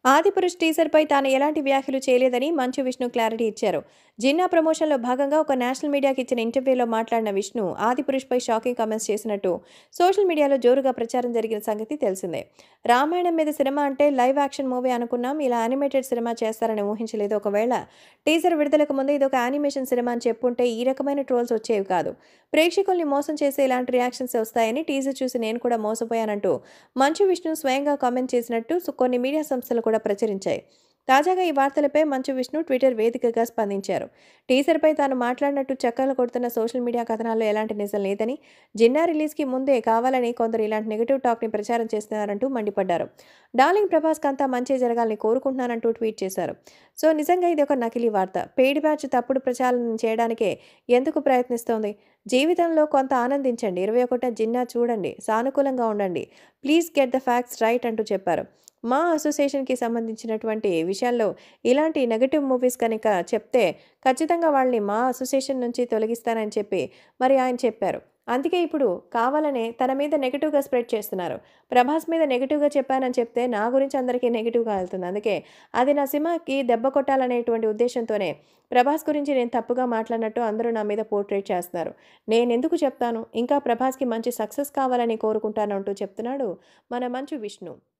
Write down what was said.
ఆదిపురుష్ టీజర్పై తాను ఎలాంటి వ్యాఖ్యలు చేయలేదని మంచు విష్ణు క్లారిటీ ఇచ్చారు జిన్నా ప్రమోషన్లో భాగంగా ఒక నేషనల్ మీడియాకి ఇచ్చిన ఇంటర్వ్యూలో మాట్లాడిన విష్ణు ఆదిపురుష్పై షాకింగ్ కామెంట్స్ చేసినట్టు సోషల్ మీడియాలో జోరుగా ప్రచారం జరిగిన సంగతి తెలిసిందే రామాయణం మీద సినిమా అంటే లైవ్ యాక్షన్ మూవీ అనుకున్నాం ఇలా యానిమేటెడ్ సినిమా చేస్తారని ఊహించలేదు ఒకవేళ టీజర్ విడుదలకు ముందు ఇది ఒక యానిమేషన్ సినిమా అని చెప్పుంటే ఈ రకమైన ట్రోల్స్ వచ్చేవి కాదు ప్రేక్షకుల్ని మోసం చేసే ఇలాంటి రియాక్షన్స్ వస్తాయని టీజర్ చూసి నేను కూడా మోసపోయానంటూ మంచు విష్ణు స్వయంగా కామెంట్ చేసినట్టు సు- కొన్ని మీడియా సంస్థలు కూడా ప్రచురించాయి తాజాగా ఈ వార్తలపై మంచు విష్ణు ట్విట్టర్ వేదికగా స్పందించారు టీజర్పై తాను మాట్లాడినట్టు చక్కలు కొడుతున్న సోషల్ మీడియా కథనాల్లో ఎలాంటి నిజం లేదని జిన్నా రిలీజ్కి ముందే కావాలని కొందరు ఇలాంటి నెగిటివ్ టాక్ని ప్రచారం చేస్తున్నారంటూ మండిపడ్డారు డార్లింగ్ ప్రభాస్కి అంతా మంచి జరగాలని కోరుకుంటున్నానంటూ ట్వీట్ చేశారు సో నిజంగా ఇది ఒక నకిలీ వార్త పెయిడ్ బ్యాచ్ తప్పుడు ప్రచారం చేయడానికే ఎందుకు ప్రయత్నిస్తోంది జీవితంలో కొంత ఆనందించండి ఇరవై ఒకట జిన్నా చూడండి సానుకూలంగా ఉండండి please get the facts right అంటూ చెప్పారు మా అసోసియేషన్కి సంబంధించినటువంటి విషయాల్లో ఇలాంటి నెగటివ్ మూవీస్ కనుక చెప్తే ఖచ్చితంగా వాళ్ళని మా అసోసియేషన్ నుంచి తొలగిస్తానని చెప్పి మరి ఆయన చెప్పారు అందుకే ఇప్పుడు కావాలనే తన మీద నెగిటివ్గా స్ప్రెడ్ చేస్తున్నారు ప్రభాస్ మీద నెగిటివ్గా చెప్పానని చెప్తే నా గురించి అందరికీ నెగిటివ్గా వెళ్తుంది అందుకే అది నా సినిమాకి దెబ్బ కొట్టాలనేటువంటి ఉద్దేశంతోనే ప్రభాస్ గురించి నేను తప్పుగా మాట్లాడినట్టు అందరూ నా మీద పోర్ట్రేట్ చేస్తున్నారు నేను ఎందుకు చెప్తాను ఇంకా ప్రభాస్కి మంచి సక్సెస్ కావాలని కోరుకుంటాను అంటూ చెప్తున్నాడు మన మంచు విష్ణు